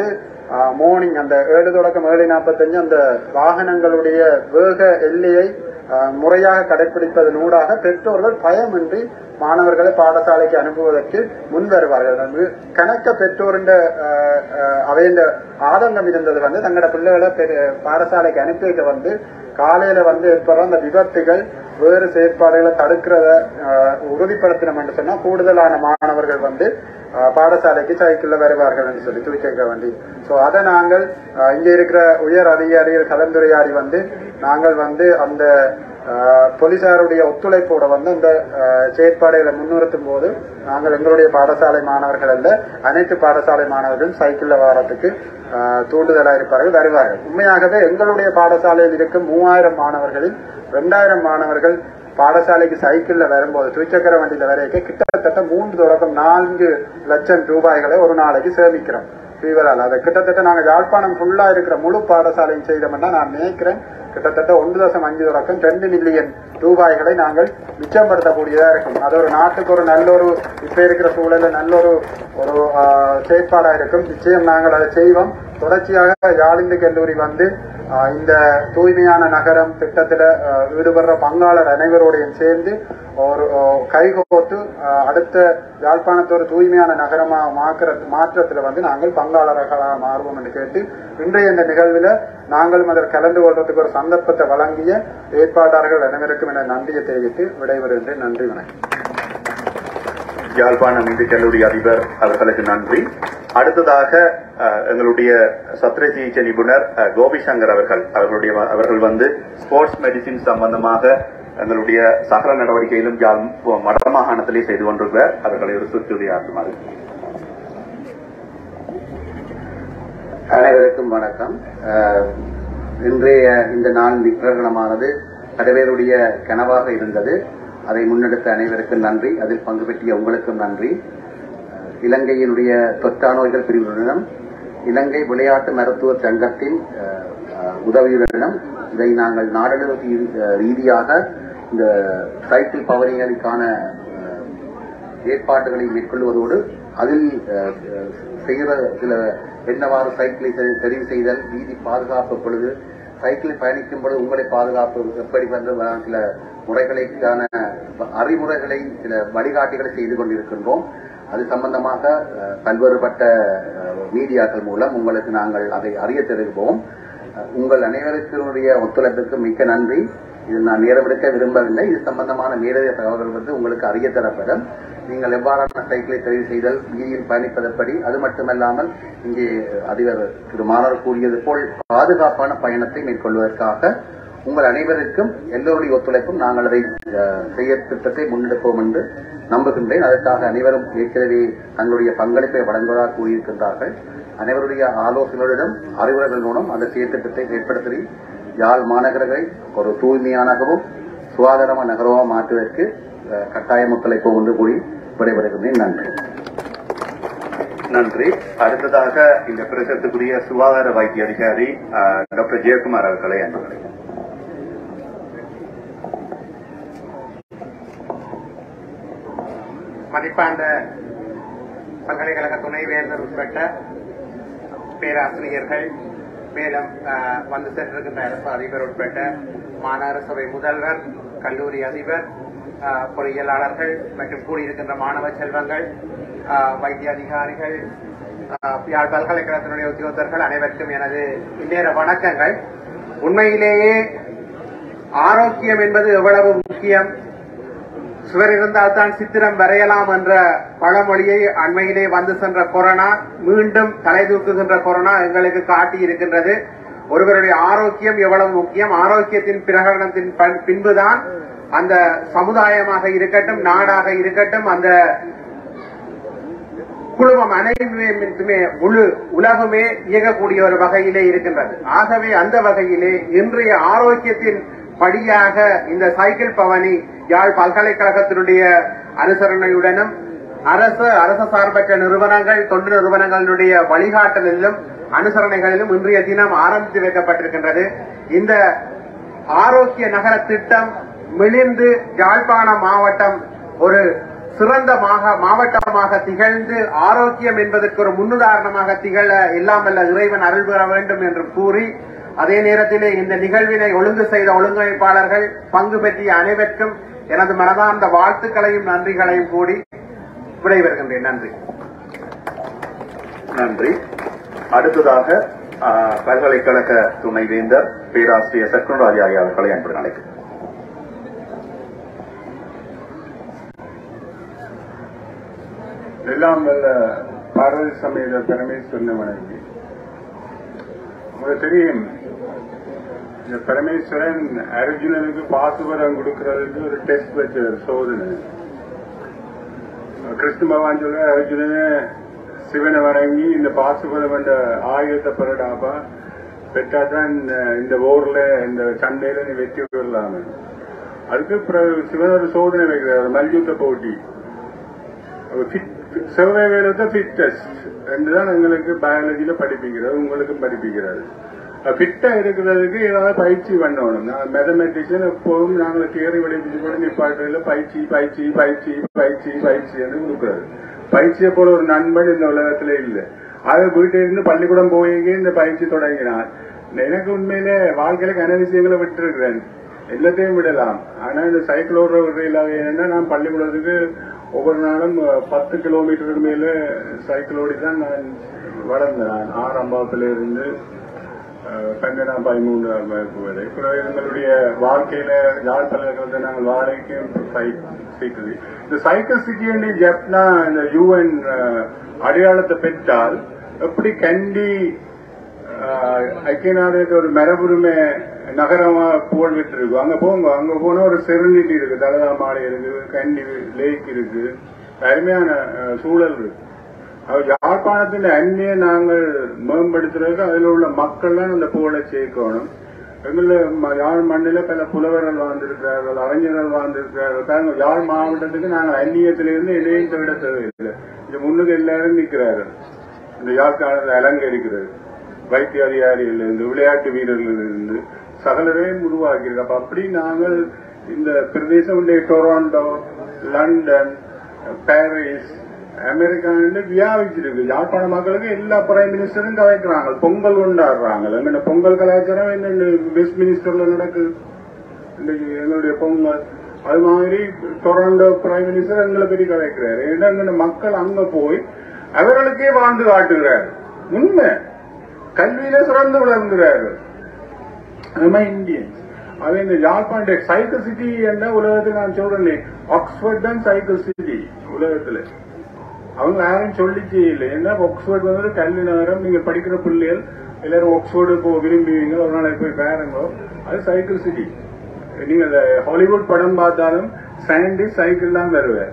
மார்னிங் அந்த ஏழு தொடக்கம் ஏழு நாற்பத்தஞ்சு அந்த வாகனங்களுடைய வேக எல்லையை ஆஹ், முறையாக கடைபிடிப்பதன் ஊடாக பெற்றோர்கள் பயமின்றி மாணவர்களை பாடசாலைக்கு அனுப்புவதற்கு முன் வருவார்கள் அது கணக்க பெற்றோருடைய அவையின் ஆதங்கம் இருந்தது வந்து தங்களோட பிள்ளைகளை பெரு- பாடசாலைக்கு அனுப்பி வைக்க வந்து காலையில வந்து ஏற்படுற அந்த விபத்துகள் வேறு செயற்பாடுகளை தடுக்கிறத ஆஹ், உறுதிப்படுத்தணும் என்று சொன்னா கூடுதலான மாணவர்கள் வந்து ஆஹ், பாடசாலைக்கு சைக்கிள்ல வருவார்கள் என்று சொல்லி தூக்கிக்க வேண்டி சோ அதை நாங்கள் ஆஹ், இங்க இருக்கிற உயர் அதிகாரிகள் கலந்துரையாடி வந்து நாங்கள் வந்து அந்த ஆஹ், போலீசாருடைய ஒத்துழைப்போட வந்து அந்த ஆஹ், செயற்பாடுகளை முன்னிறுத்தும் போது நாங்கள் எங்களுடைய பாடசாலை மாணவர்கள் அல்ல அனைத்து பாடசாலை மாணவர்களும் சைக்கிள்ல வாரத்துக்கு ஆஹ், தூண்டுதலா இருப்பார்கள் வருவார்கள் உண்மையாகவே எங்களுடைய பாடசாலையில் இருக்கும் மூவாயிரம் மாணவர்களில் ரெண்டாயிரம் மாணவர்கள் பாடசாலைக்கு சைக்கிள்ல வரும்போது துவிச்சக்கர வண்டியில வரைக்கும் கிட்டத்தட்ட மூன்று தொடக்கம் நான்கு லட்சம் ரூபாய்களை ஒரு நாளைக்கு சேமிக்கிறோம் ஃபீவரால் அதை கிட்டத்தட்ட நாங்க யாழ்ப்பாணம் ஃபுல்லா இருக்கிற முழு பாடசாலையும் செய்தோம்னா நான் நினைக்கிறேன் கிட்டத்தட்ட ஒன்று தசம் அஞ்சு தொடக்கம் ரெண்டு மில்லியன் ரூபாய்களை நாங்கள் மிச்சப்படுத்தக்கூடியதா இருக்கும் அது ஒரு நாட்டுக்கு ஒரு நல்ல ஒரு இப்ப இருக்கிற சூழல்ல நல்ல ஒரு ஒரு ஆஹ், செயற்பாடா இருக்கும் நிச்சயம் நாங்கள் அதை செய்வோம் தொடர்ச்சியாக யாழிந்து கல்லூரி வந்து ஆஹ், இந்த தூய்மையான நகரம் திட்டத்தில் ஆஹ், ஈடுபடுற பங்காளர் அனைவரோடையும் சேர்ந்து ஒரு ஆஹ், கைகோர்த்து ஆஹ், அடுத்த யாழ்ப்பாணத்தை ஒரு தூய்மையான நகரமாக மாக்கிற மாற்றத்தில் வந்து நாங்கள் பங்காளர்களாக மாறுவோம் என்று கேட்டு இன்றைய இந்த நிகழ்வில் நாங்களும் அதில் கலந்து கொள்வதற்கு ஒரு சந்தர்ப்பத்தை வழங்கிய ஏற்பாட்டாளர்கள் அனைவருக்கும் என நன்றியை தெரிவித்து விடைபெறுகின்றேன் நன்றி வணக்கம் யாழ்ப்பாணம் இந்து கல்லூரி அதிபர் அவர்களுக்கு நன்றி அடுத்ததாக அஹ், எங்களுடைய சத்திர சிகிச்சை நிபுணர் அஹ், கோபி சங்கர் அவர்கள் அவர்களுடைய அவர்கள் வந்து ஸ்போர்ட்ஸ் மெடிசின் சம்பந்தமாக எங்களுடைய சகல நடவடிக்கையிலும் யாழ் வடமாகாணத்திலே செய்து கொண்டிருக்கிறார் அவர்களை ஒரு சுற்றுரையாற்றுமாறு அனைவருக்கும் வணக்கம் அஹ், இன்றைய இந்த நாள் பிரகடனமானது கடைவேருடைய கனவாக இருந்தது அதை முன்னெடுத்த அனைவருக்கும் நன்றி அதில் பங்கு பெற்றிய உங்களுக்கும் நன்றி அஹ், இலங்கையினுடைய தொற்றா நோய்கள் பிரிவுடனும் இலங்கை விளையாட்டு மருத்துவ சங்கத்தின் அஹ், அஹ், உதவியுடனும் இதை நாங்கள் நாடளவு ரீ- ரீதியாக இந்த சைக்கிள் பவனிகளுக்கான அஹ், ஏற்பாடுகளை மேற்கொள்வதோடு அதில் அஹ், அஹ், செய்கிற சில என்னவாறு சைக்கிளை தெரி- தெரிவு செய்தல் வீதி பாதுகாப்பு பொழுது சைக்கிளில் பயணிக்கும் பொழுது உங்களை பாதுகாப்பு எப்படி வந்து வ- சில முறைகளுக்கான அறிமுறைகளை சில வழிகாட்டிகளை செய்து கொண்டிருக்கின்றோம் அது சம்பந்தமாக அஹ், பல்வேறுபட்ட அஹ், மீடியாக்கள் மூலம் உங்களுக்கு நாங்கள் அதை அறிய தருவோம் அஹ், உங்கள் அனைவருக்குடைய ஒத்துழைப்புக்கு மிக்க நன்றி இது நான் நேரமெடுக்க விரும்பவில்லை இது சம்பந்தமான மேலதிக தகவல்கள் வந்து உங்களுக்கு அறிய தரப்படும் நீங்கள் எவ்வாறான சைக்கிளை தெரிவு செய்தல் வீதியில் பயணிப்பதற்படி அது மட்டுமல்லாமல் இங்கே அதிபர் திரு மாணவர் கூறியது போல் பாதுகாப்பான பயணத்தை மேற்கொள்வதற்காக உங்கள் அனைவருக்கும் எல்லோருடைய ஒத்துழைப்பும் நாங்கள் அதை அஹ், செய்ய திட்டத்தை முன்னெடுப்போம் என்று நம்புகின்றேன் அதற்காக அனைவரும் ஏற்கனவே தங்களுடைய பங்களிப்பை வழங்குவதாக கூறியிருக்கின்றார்கள் அனைவருடைய ஆலோசனையுடன் அறிவுரைகளுடன் அந்த செயற்திட்டத்தை ஏற்படுத்தி யாழ் மாநகரங்களை ஒரு தூய்மையானகவும் சுகாதாரமான நகரமாக மாற்றுவதற்கு அஹ், கட்டாய ஒத்துழைப்பு ஒன்று கூறி விடைபெறுகின்றேன் நன்றி நன்றி அடுத்ததாக இந்த பிரசத்துக்குரிய சுகாதார வைத்திய அதிகாரி அஹ், டாக்டர் ஜெயக்குமார் அவர்களை அன்புகிறேன் மதிப்பாண்ட பல்கலைக்கழக துணைவேந்தர் உட்பட்ட பேராசிரியர்கள் மேலும் அஹ், வந்து சென்றிருக்கின்ற அரசு அதிபர் உட்பட்ட மாநகர சபை முதல்வர் கல்லூரி அதிபர் அஹ், பொறியியலாளர்கள் மற்றும் கூடியிருக்கின்ற மாணவ செல்வங்கள் அஹ், வைத்திய அதிகாரிகள் அஹ், யாழ் பல்கலைக்கழகத்தினுடைய உத்தியோகத்தர்கள் அனைவருக்கும் எனது இந்நேர வணக்கங்கள் உண்மையிலேயே ஆரோக்கியம் என்பது எவ்வளவு முக்கியம் சுவர் இருந்தால் தான் சித்திரம் வரையலாம் என்ற பழமொழியை அண்மையிலே வந்து சென்ற கொரோனா மீண்டும் தலை தூக்குகின்ற கொரோனா எங்களுக்கு காட்டி இருக்கின்றது ஒருவருடைய ஆரோக்கியம் எவ்வளவு முக்கியம் ஆரோக்கியத்தின் பிரகடனத்தின் பண்- பின்புதான் அந்த சமுதாயமாக இருக்கட்டும் நாடாக இருக்கட்டும் அந்த குழுமம் அனைத்துமே முழு உலகமே இயங்கக்கூடிய ஒரு வகையிலே இருக்கின்றது ஆகவே அந்த வகையிலே இன்றைய ஆரோக்கியத்தின் படியாக இந்த சைக்கிள் பவனி யாழ் பல்கலைக்கழகத்தினுடைய அனுசரணையுடனும் அரசு அரசு சார்பற்ற நிறுவனங்கள் தொண்டு நிறுவனங்களுடைய வழிகாட்டலிலும் அனுசரணைகளிலும் இன்றைய தினம் ஆரம்பித்து வைக்கப்பட்டிருக்கின்றது இந்த ஆரோக்கிய நகர திட்டம் மிளிர்ந்து யாழ்ப்பாணம் மாவட்டம் ஒரு சிறந்த மாக- மாவட்டமாக திகழ்ந்து ஆரோக்கியம் என்பதற்கு ஒரு முன்னுதாரணமாக திகழ எல்லாம் வல்ல இறைவன் அருள் பெற வேண்டும் என்று கூறி அதே நேரத்திலே இந்த நிகழ்வினை ஒழுங்கு செய்த ஒழுங்கமைப்பாளர்கள் பங்கு பெற்றிய அனைவருக்கும் எனது மனதார்ந்த வாழ்த்துக்களையும் நன்றிகளையும் கூடி விடைபெறுகின்றேன் நன்றி நன்றி அடுத்ததாக ஆ, பல்கலைக்கழக துணைவேந்தர் பேராசிரியர் சக்கரராஜ் ஐயா அவர்களை அன்புடன் அழைக்கிறேன் எல்லாம் வல்ல பாரதி சமேத பரமேஸ்வரன் வணங்கி உங்களுக்கு தெரியும் இந்த பரமேஸ்வரன் அர்ஜுனனுக்கு பாசுபதம் கொடுக்கறதுக்கு ஒரு டெஸ்ட் வச்சார் சோதனை கிருஷ்ண பகவான் சொல்ற அர்ஜுனனை சிவனை வணங்கி இந்த பாசுபதம் என்ற ஆயுதத்தை பெறடாப்பா பெற்றாதான் இந்த ஊர்ல இந்த சண்டையில நீ வெற்றி பெறலாம் அதுக்கு பிறகு சிவன் ஒரு சோதனை வைக்கிறார் ஒரு மல்யுத்த போட்டி சர்வைவல் ஆஃப் த ஃபிட்டஸ்ட் ரெண்டு தான் எங்களுக்கு பயாலஜியில படிப்பிக்கிறது உங்களுக்கும் படிப்பிக்கிறது ஃபிட்டா இருக்கிறதுக்கு ஏதாவது பயிற்சி பண்ணணும் நான் மேத்தமெட்டிஷியன் எப்போதும் நாங்கள் தியரி படிப்பிச்சு கூட நிப்பாட்டுறதுல பயிற்சி பயிற்சி பயிற்சி பயிற்சி பயிற்சி என்று கொடுக்குறது பயிற்சியை போல ஒரு நண்பன் இந்த உலகத்துல இல்லை அதை வீட்டில இருந்து பள்ளிக்கூடம் போய் இந்த பயிற்சி தொடங்கினான் எனக்கு உண்மையிலே வாழ்க்கையில கன விஷயங்களை விட்டுருக்கிறேன் எல்லாத்தையும் விடலாம் ஆனா இந்த சைக்கிள் ஓடுற விடுறையில் என்னன்னா நான் பள்ளிக்கூடத்துக்கு ஒவ்வொரு நாளும் அஹ், பத்து கிலோமீட்டருக்கு மேல சைக்கிள் ஓடி தான் நான் வளர்ந்தேன் நான் ஆறாம் வகுப்புல இருந்து அஹ், பன்னெண்டாம் பதிமூன்றாம் வகுப்பு வரை பிறகு எங்களுடைய வாழ்க்கையில யாழ் பல்கலைக்கழகத்தை நாங்கள் வாடகைக்கும் சைக்கிள் இந்த சைக்கிள் சிட்டி ஜப்னா இந்த யூஎன் அடையாளத்தை பெற்றால் எப்படி கண்டி ஐக்கிய நாடுக்கு ஒரு மரபுரிமை நகரமா புகழ்விட்டு இருக்கு அங்க போங்க அங்க போனா ஒரு செருநிதி இருக்கு தலதா மாலை இருக்கு கண்டி லேக் இருக்கு அருமையான அஹ், சூழல் இருக்கு அது யாழ்ப்பாணத்தின் அந்நிய நாங்கள் மேம்படுத்துறதுக்கு அதில் உள்ள மக்கள்லாம் அந்த புகழை சேர்க்கணும் எங்கள ம- யாழ் மண்ணில பல புலவர்கள் வாழ்ந்திருக்கிறார்கள் அறிஞர்கள் வாழ்ந்திருக்கிறார்கள் பாருங்க, யாழ் மாவட்டத்துக்கு நாங்கள் அந்நியத்திலிருந்து இடையும் தேட தேவையில்லை இது முன்னுக்கு எல்லாரும் நிற்கிறார்கள் இந்த யாழ்ப்பாணத்தை அலங்கரிக்கிறது வைத்திய அதிகாரிகள் இருந்து விளையாட்டு வீரர்கள் இருந்து சகலரையும் உருவாக்கியிருக்கு அப்ப அப்படி நாங்கள் இந்த பிரதேசம் உடைய டொராண்டோ லண்டன் பாரிஸ் அமெரிக்கான்னு வியாபிச்சிருக்கு யாழ்ப்பாண மக்களுக்கு எல்லா பிரைம் மினிஸ்டரும் கலைக்கிறாங்க பொங்கல் கொண்டாடுறாங்க எங்க பொங்கல் கலாச்சாரம் என்ன வெஸ்ட் மினிஸ்டர்ல நடக்குது இன்னைக்கு எங்களுடைய பொங்கல் அது மாதிரி டொராண்டோ பிரைம் மினிஸ்டர் எங்களை பற்றி கலைக்கிறாரு ஏன்னா எங்க மக்கள் அங்க போய் அவர்களுக்கே வாழ்ந்து காட்டுகிறார் உண்மை கல்வியில சிறந்து விளங்குகிறார்கள் நம்ம இந்தியன்ஸ் அது இந்த யாழ்ப்பாண சைக்கிள் சிட்டி என்ன உலகத்தில் நான் சொல்றேன் ஆக்ஸ்போர்ட் தான் சைக்கிள் சிட்டி உலகத்துல அவங்க யாரும் சொல்லிச்சே இல்லை ஏன்னா ஆக்ஸ்போர்ட் வந்து கல்வி நகரம் நீங்க படிக்கிற பிள்ளைகள் எல்லாரும் ஆக்ஸ்போர்டு போ விரும்புவீங்க ஒரு நாளைக்கு போய் பாருங்க அது சைக்கிள் சிட்டி நீங்க அந்த ஹாலிவுட் படம் பார்த்தாலும் சயின்டிஸ்ட் சைக்கிள் தான் வருவார்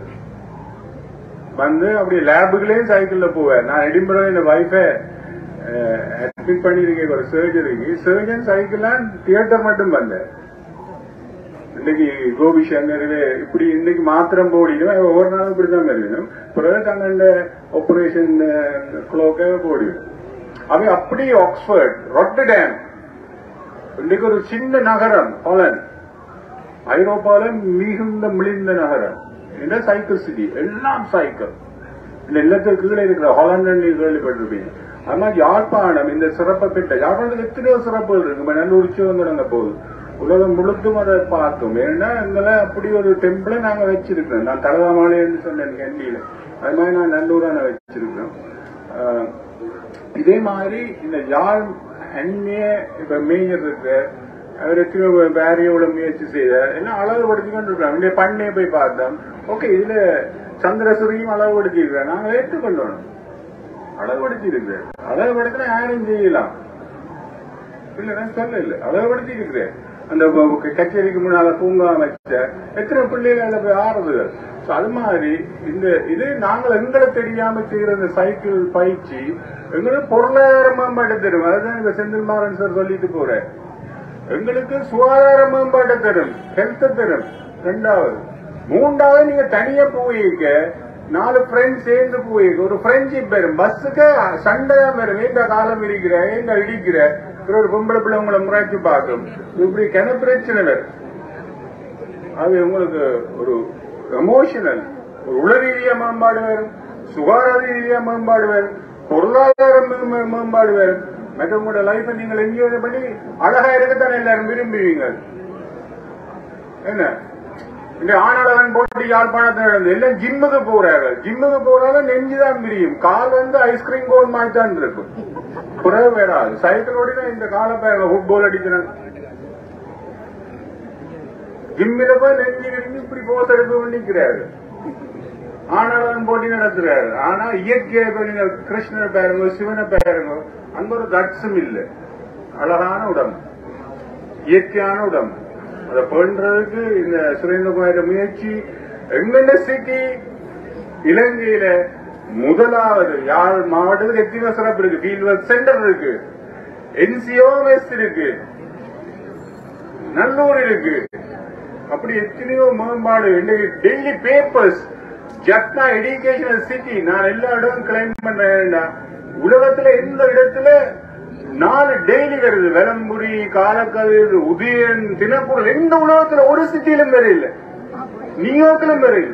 வந்து அப்படி லேபுக்குள்ளேயும் சைக்கிள்ல போவார் நான் எடிம்பரோ இந்த வைஃபை அட்மிட் பண்ணிருக்கேன் ஒரு சர்ஜரிக்கு சர்ஜன் சைக்கிள் தியேட்டர் மட்டும் வந்தார் இன்னைக்கு கோபி சங்கர் இப்படி இன்னைக்கு மாத்திரம் போடிடும் ஒவ்வொரு நாளும் இப்படிதான் வருவிடும் பிறகு தங்கண்ட ஆபரேஷன் குளோக்க போடிடும் அவன் அப்படி ஆக்ஸ்போர்ட் ரொட்டர்டாம் இன்னைக்கு ஒரு சின்ன நகரம் ஹாலண்ட் ஐரோப்பால மிகுந்த மிளிர்ந்த நகரம் என்ன சைக்கிள் சிட்டி எல்லாம் சைக்கிள் இந்த இல்லத்துக்கு கீழே இருக்கிற ஹாலண்ட் நீங்க கேள்விப்பட்டிருப்பீங்க ஆனா யாழ்ப்பாணம் இந்த சிறப்பை பெற்ற யாழ்ப்பாணத்துக்கு எத்தனையோ சிறப்புகள் இருக்கு இப்ப நல்லூர் சிவந்தரங்க போகுது உலகம் முழுத்தும் அதை பார்க்கும் ஏன்னா எங்களை அப்படி ஒரு டெம்பிளை நாங்க வச்சிருக்கிறோம் நான் தலவாமலைன்னு சொன்னேன் கண்டியில அது மாதிரி நான் நல்லூரா நான் வச்சிருக்கிறோம் ஆஹ், இதே மாதிரி இந்த யாழ் அந்நிய இப்ப மேஜர் இருக்கு அவருக்கு வேற எவ்வளவு முயற்சி செய்தார் எல்லாம் அளவுபடுத்தி கொண்டு இருக்காங்க இந்த பண்ணையை போய் பார்த்தோம் ஓகே இதுல சந்திரசுரியும் அளவுபடுத்தி இருக்கிறார் நாங்க ஏற்றுக்கொள்ளணும் அளவுபடுத்தி இருக்கிறார் அளவுபடுத்தினா யாரும் செய்யலாம் இல்ல நான் சொல்ல இல்ல அளவுபடுத்தி இருக்கிறேன் அந்த ப- ப- கச்சேரிக்கு முன்னால பூங்கா அமைச்ச எத்தனை பிள்ளைகள் அதுல போய் ஆறுதுகள் So, அது மாதிரி இந்த இது நாங்கள் எங்களை தெரியாம செய்யற இந்த சைக்கிள் பயிற்சி எங்களுக்கு பொருளாதார மேம்பாட்டை தரும் அதுதான் இந்த செந்தில் மாறன் சார் சொல்லிட்டு போறேன் எங்களுக்கு சுகாதார மேம்பாட்டை தரும் ஹெல்த் தரும் ரெண்டாவது மூன்றாவது நீங்க தனியா போயிருக்க நாலு ஃப்ரெண்ட்ஸ் சேர்ந்து போயிருக்க ஒரு ஃப்ரெண்ட்ஷிப் வரும் பஸ்ஸுக்கு சண்டை தான் வரும் ஏந்த காலம் இருக்கிற ஏந்த இடிக்கிற அப்புறம் ஒரு பொம்பளை பிள்ளை உங்களை முறைச்சு பார்க்கும் இப்படி கிண பிரச்சனை வரும் அது உங்களுக்கு ஒரு எமோஷனல் ஒரு உள ரீதியா மேம்பாடு வரும் சுகாதார ரீதியா மேம்பாடு வரும் பொருளாதார மே- மே- மேம்பாடு வரும் மற்ற உங்களோட லைஃபை நீங்கள் என்ஜாய் பண்ணி அழகா இருக்கத்தானே எல்லாரும் விரும்புவீங்க என்ன இந்த ஆணழகன் போட்டு யாழ்ப்பாணத்தில் நடந்து எல்லாம் ஜிம்முக்கு போறாங்க ஜிம்முக்கு போறாங்க நெஞ்சுதான் பிரியும் கால் வந்து ஐஸ்கிரீம் கோல் மாதிரி தான் இருக்கும் குறைவு வேறாது சைக்கிள் ஓடினா இந்த கால பேருங்க ஃபுட்பால் அடிக்கிறாங்க ஜிம்மில போய் நெஞ்சு விரிஞ்சு இப்படி போஸ் எடுக்க நிற்கிறாரு ஆனாலும் போட்டி நடத்துறாரு ஆனா இயற்கையை கொஞ்ச கிருஷ்ணனை பாருங்க சிவனை பாருங்க அங்க ஒரு தட்சம் இல்ல அழகான உடம்பு இயற்கையான உடம்பு அதை பண்றதுக்கு இந்த சுரேந்திரகுமார முயற்சி எங்கென்ன சிட்டி இலங்கையில முதலாவது யாழ் மாவட்டத்துக்கு எத்தனை சிறப்பு இருக்கு ஃபீல்ட் ஒர்க் சென்டர் இருக்கு என்சிஓஎஸ் இருக்கு நல்லூர் இருக்கு அப்படி எத்தனையோ மேம்பாடு இன்னைக்கு daily papers Jaffna educational city நான் எல்லா இடமும் கிளைம் பண்றேன்டா உலகத்துல எந்த இடத்துல நாலு டெய்லி வருது வெலம்புரி காலக்கதிர் உதயன் தினப்பொருள் எந்த உலகத்துல ஒரு சிட்டியிலும் வரையில நியூயார்க்கிலும் வரையில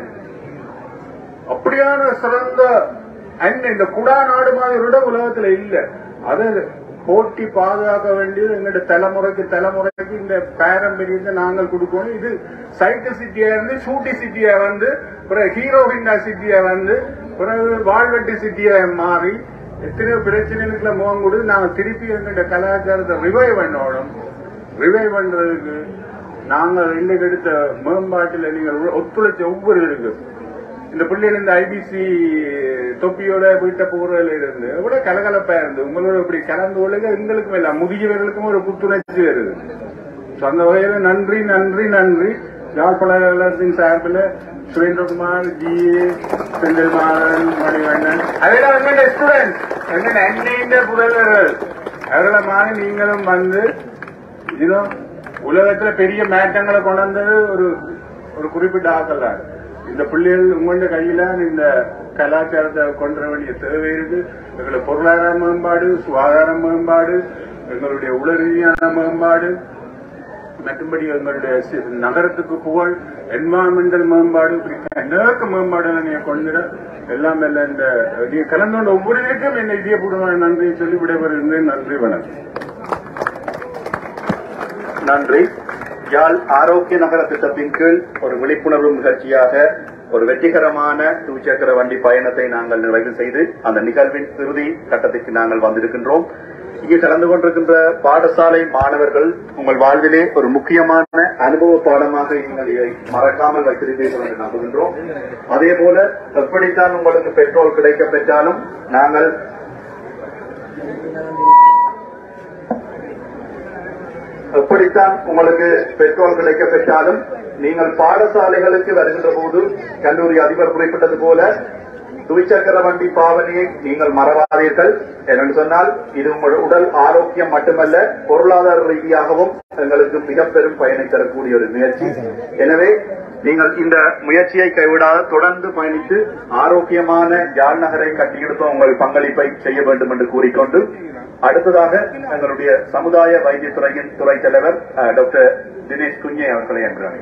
அப்படியான சிறந்த அண்ட் இந்த குடா நாடு மாதிரி ஒரு இடம் உலகத்துல இல்ல அதை போட்டி பாதுகாக்க வேண்டியது எங்களோட தலைமுறைக்கு தலைமுறைக்கு இந்த பாரம்பரியத்தை நாங்கள் கொடுக்கணும் இது சைட்டு சிட்டியா இருந்து ஷூட்டி சிட்டியா வந்து பிறகு ஹீரோ ஹிண்டா சிட்டியா வந்து பிறகு வாழ்வெட்டி சிட்டியா மாறி எத்தனையோ பிரச்சனைகளுக்குள்ள முகம் கொடுத்து நாங்க திருப்பி எங்களோட கலாச்சாரத்தை ரிவைவ் பண்ணணும் ரிவைவ் பண்றதுக்கு நாங்கள் இன்னைக்கு எடுத்த மேம்பாட்டில் நீங்கள் ஒத்துழைச்ச ஒவ்வொரு இருக்கு இந்த பிள்ளைகள் இந்த ஐபிசி தொப்பியோட வீட்டை போறதுல இருந்து கூட கலகலப்பா இருந்து உங்களோட இப்படி கலந்து கொள்ளுங்க எங்களுக்கும் இல்ல முதியவர்களுக்கும் ஒரு புத்துணர்ச்சி வருது So, அந்த வகையில நன்றி நன்றி நன்றி யாழ்ப்பாணத்தின் சார்பில் சுரேந்திரகுமார் ஜி செந்தில்மாறன் மணிவண்ணன் அதெல்லாம் எங்களுடைய ஸ்டூடெண்ட்ஸ் எங்கள் அன்னையின் புதல்வர்கள் அவர்களை மாதிரி நீங்களும் வந்து இதோ உலகத்துல பெரிய மேட்டங்களை கொண்டு வந்தது ஒரு ஒரு குறிப்பிட்ட ஆக்கள் தான் இந்த பிள்ளைகள் உங்களோட கையில இந்த கலாச்சாரத்தை கொண்டு வர வேண்டிய தேவை இருக்கு எங்களுடைய பொருளாதார மேம்பாடு சுகாதார மேம்பாடு எங்களுடைய உள ரீதியான மேம்பாடு மற்றும்படி எங்களுடைய சி- நகரத்துக்கு புகழ் என்வாரன்மெண்டல் மேம்பாடு இப்படி அநேக மேம்பாடுகளை நீங்க கொண்டு எல்லாம் எல்லாம் இந்த நீங்க கலந்து கொண்ட ஒவ்வொருவருக்கும் என்ன இதயபூர்வமான நன்றியை சொல்லி விடைபெறுகிறேன் நன்றி வணக்கம் நன்றி யாழ் ஆரோக்கிய நகர திட்டத்தின் கீழ் ஒரு விழிப்புணர்வு நிகழ்ச்சியாக ஒரு வெற்றிகரமான டூ சக்கர வண்டி பயணத்தை நாங்கள் நிறைவு செய்து அந்த நிகழ்வின் இறுதி கட்டத்திற்கு நாங்கள் வந்திருக்கின்றோம் இங்கே கலந்து கொண்டிருக்கின்ற பாடசாலை மாணவர்கள் உங்கள் வாழ்விலே ஒரு முக்கியமான அனுபவ பாடமாக நீங்கள் இதை மறக்காமல் வைத்திருப்பீர்கள் என்று நம்புகின்றோம் அதே போல எப்படித்தான் உங்களுக்கு பெட்ரோல் கிடைக்க பெற்றாலும் நாங்கள் எப்படித்தான் உங்களுக்கு பெட்ரோல் கிடைக்க பெற்றாலும் நீங்கள் பாடசாலைகளுக்கு வருகின்ற போது கல்லூரி அதிபர் குறிப்பிட்டது போல துவிச்சக்கர வண்டி பாவனையை நீங்கள் மறவாதீர்கள் என்று சொன்னால் இது உங்கள் உடல் ஆரோக்கியம் மட்டுமல்ல பொருளாதார ரீதியாகவும் எங்களுக்கு மிக பெரும் பயனை தரக்கூடிய ஒரு முயற்சி எனவே நீங்கள் இந்த முயற்சியை கைவிடாத தொடர்ந்து பயணித்து ஆரோக்கியமான யாழ் நகரை கட்டியெடுத்த உங்கள் பங்களிப்பை செய்ய வேண்டும் என்று கூறிக்கொண்டு அடுத்ததாக எங்களுடைய சமுதாய வைத்தியத்துறையின் துறை தலைவர் அஹ், டாக்டர் தினேஷ் குஞ்சே அவர்களை என்றார்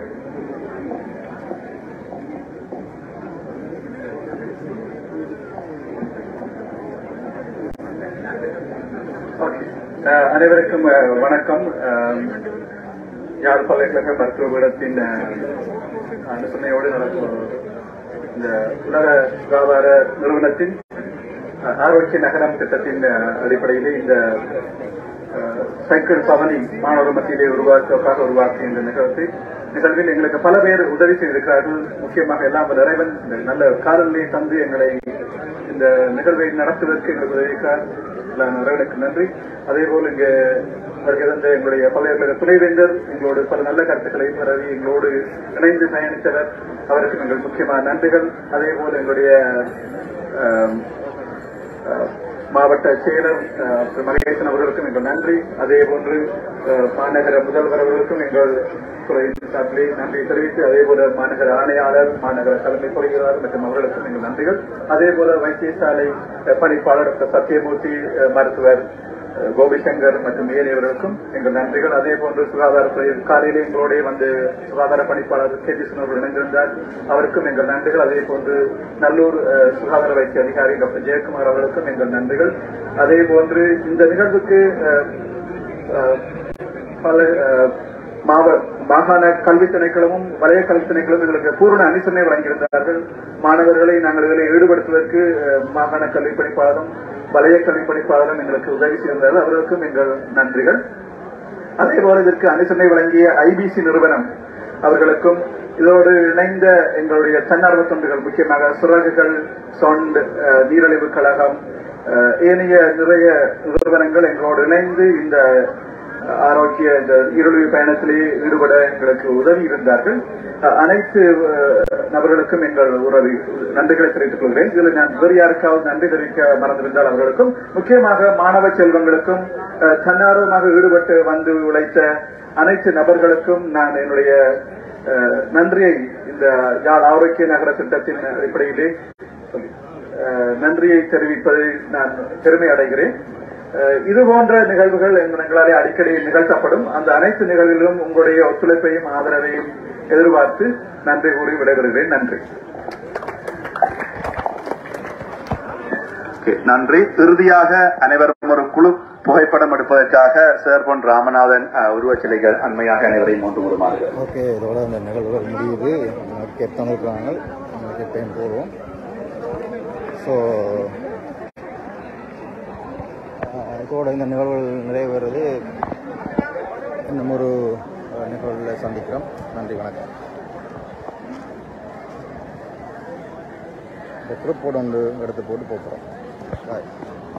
அஹ் அனைவருக்கும் அஹ், வணக்கம் அஹ், யாழ் பல்கலைக்கழக மருத்துவ பீடத்தின் அஹ், அனுசரணையோடு நடக்கும் இந்த உலக சுகாதார நிறுவனத்தின் அஹ், ஆரோக்கிய நகரம் திட்டத்தின் அஹ், அடிப்படையிலே இந்த அஹ், சைக்கிள் பவனி மாணவர் மத்தியிலே உருவாக்குவதற்காக உருவாக்கிய இந்த நிகழ்ச்சி நிகழ்வில் எங்களுக்கு பல பேர் உதவி செய்திருக்கிறார்கள் முக்கியமாக எல்லாம் இறைவன் இந்த நல்ல காலநிலையை தந்து எங்களை இந்த நிகழ்வை நடத்துவதற்கு எங்களுக்கு உதவியிருக்கிறார் எல்லா இறைவனுக்கு நன்றி அதே போல் இங்க வருகிற எங்களுடைய பல்வேறு துணைவேந்தர் எங்களோடு பல நல்ல கருத்துக்களை பரவி எங்களோடு இணைந்து பயணித்தவர் அவருக்கு எங்கள் முக்கியமான நன்றிகள் அதே போல் எங்களுடைய ஆம், அஹ், மாவட்ட செயலர் அஹ், திரு மகேசன் அவர்களுக்கும் எங்கள் நன்றி அதே போன்று அஹ், மாநகர முதல்வர் அவர்களுக்கும் எங்கள் துறையின் சார்பிலே நன்றி தெரிவித்து அதே போல மாநகர ஆணையாளர் மாநகர தலைமை பொறியாளர் மற்றும் அவர்களுக்கும் எங்கள் நன்றிகள் அதே போல வைத்தியசாலை அஹ், பணிப்பாளர் டாக்டர் சத்யமூர்த்தி அஹ், மருத்துவர் அஹ், கோபிசங்கர் மற்றும் ஏனையவர்களுக்கும் எங்கள் நன்றிகள் அதே போன்று சுகாதாரத்துறை காலையிலே எங்களோட வந்து சுகாதார பணிப்பாளர் கே பி அவர்கள் இணைந்திருந்தார் அவருக்கும் எங்கள் நன்றிகள் அதே போன்று நல்லூர் அஹ், சுகாதார வைத்திய அதிகாரி டாக்டர் ஜெயக்குமார் அவர்களுக்கும் எங்கள் நன்றிகள் அதே போன்று இந்த நிகழ்வுக்கு அஹ், அஹ், பல அஹ், மாவ மாகாண கல்வி திணைக்களமும் வலய கல்வி திணைக்களமும் எங்களுக்கு பூர்ண அனுசரணை வழங்கியிருந்தார்கள் மாணவர்களை நாங்கள் இதில் ஈடுபடுத்துவதற்கு அஹ், மாகாண கல்வி பணிப்பாளரும் வலய கல்வி பணிப்பாளரும் எங்களுக்கு உதவி செய்திருந்தார்கள் அவர்களுக்கும் எங்கள் நன்றிகள் அதே போல இதற்கு அனுசரணை வழங்கிய ஐபிசி நிறுவனம் அவர்களுக்கும் இதோடு இணைந்த எங்களுடைய தன்னார்வ தொண்டுகள் முக்கியமாக சுரகுகள் சொண்ட் அஹ், நீரழிவு கழகம் அஹ், ஏனைய நிறைய நிறுவனங்கள் எங்களோடு இணைந்து இந்த ஆரோக்கிய இந்த இருளி பயணத்திலே ஈடுபட எங்களுக்கு உதவி இருந்தார்கள் அஹ், அனைத்து அஹ், நபர்களுக்கும் எங்கள் உறவு நன்றிகளை தெரிவித்துக் கொள்கிறேன் இதில் நான் வேறு யாருக்காவது நன்றி தெரிவிக்க மறந்திருந்தால் அவர்களுக்கும் முக்கியமாக மாணவ செல்வங்களுக்கும் அஹ், தன்னார்வமாக ஈடுபட்டு வந்து உழைத்த அனைத்து நபர்களுக்கும் நான் என்னுடைய அஹ், நன்றியை இந்த யாழ் ஆரோக்கிய நகர திட்டத்தின் அடிப்படையிலே சொல்லி அஹ், நன்றியை தெரிவிப்பதில் நான் பெருமை அடைகிறேன் அஹ், இது போன்ற நிகழ்வுகள் எங்களாலே அடிக்கடி நிகழ்த்தப்படும் அந்த அனைத்து நிகழ்வுகளிலும் உங்களுடைய ஒத்துழைப்பையும் ஆதரவையும் எதிர்பார்த்து நன்றி கூறி விடைபெறுகிறேன் நன்றி Okay, நன்றி இறுதியாக அனைவரும் ஒரு குழு புகைப்படம் எடுப்பதற்காக சேர் பொன் ராமநாதன் அஹ், உருவச்சிலைகள் அண்மையாக அனைவரையும் மூன்று முழுமாறு ஓகே இதோட இந்த நிகழ்வுகள் முடியுது கேப்டன் இருக்கிறாங்க கேப்டன் போடுவோம் ஸோ இதோட இந்த நிகழ்வுகள் நிறைவேறது இன்னும் ஒரு அஹ், நிகழ்வில் சந்திக்கிறோம் நன்றி வணக்கம் இந்த குரூப் போட்டு வந்து எடுத்து போட்டு போகிறோம் பாய்